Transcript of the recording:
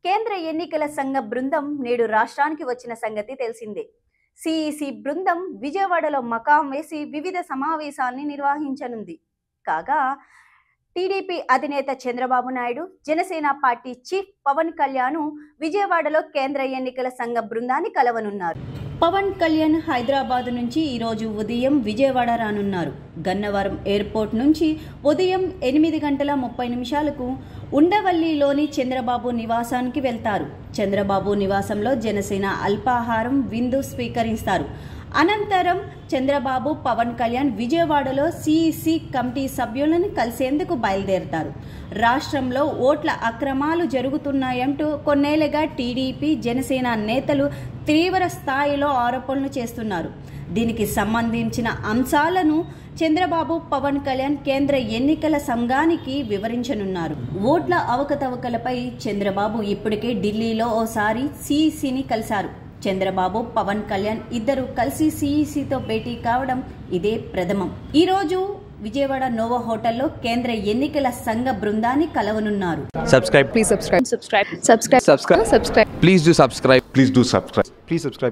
కేంద్ర ఎన్నికల సంఘ బృందం నేడు రాష్ట్రానికి వచ్చిన సంగతి తెలిసిందే సిఈసి బృందం విజయవాడలో మకాం వేసి వివిధ సమావేశాల్ని నిర్వహించనుంది కాగా టీడీపీ అధినేత చంద్రబాబు నాయుడు జనసేన పార్టీ చీఫ్ పవన్ కళ్యాణ్ విజయవాడలో కేంద్ర ఎన్నికల సంఘ బృందాన్ని కలవనున్నారు పవన్ కళ్యాణ్ హైదరాబాద్ నుంచి ఈరోజు ఉదయం విజయవాడ రానున్నారు గన్నవరం ఎయిర్పోర్ట్ నుంచి ఉదయం ఎనిమిది గంటల ముప్పై నిమిషాలకు ఉండవల్లిలోని చంద్రబాబు నివాసానికి వెళ్తారు చంద్రబాబు నివాసంలో జనసేన అల్పాహారం విందు స్వీకరిస్తారు అనంతరం చంద్రబాబు పవన్ కళ్యాణ్ విజయవాడలో సిఈసి కమిటీ సభ్యులను కలిసేందుకు బయలుదేరతారు రాష్ట్రంలో ఓట్ల అక్రమాలు జరుగుతున్నాయంటూ కొన్నేళ్లుగా టీడీపీ జనసేన నేతలు తీవ్ర స్థాయిలో ఆరోపణలు చేస్తున్నారు దీనికి సంబంధించిన అంశాలను చంద్రబాబు పవన్ కళ్యాణ్ కేంద్ర ఎన్నికల సంఘానికి వివరించనున్నారు ఓట్ల అవకతవకలపై చంద్రబాబు ఇప్పటికే ఢిల్లీలో ఓసారి సిఈసిని కలిశారు చంద్రబాబు పవన్ కళ్యాణ్ ఇద్దరు కలిసి సిఈసితో భేటీ కావడం ఇదే ప్రథమం ఈ రోజు విజయవాడ నోవా హోటల్లో కేంద్ర ఎన్నికల సంఘ బృందాన్ని కలవనున్నారు subscribe Please subscribe. Subscribe. Subscribe. subscribe Subscribe. please do subscribe Please do subscribe. please subscribe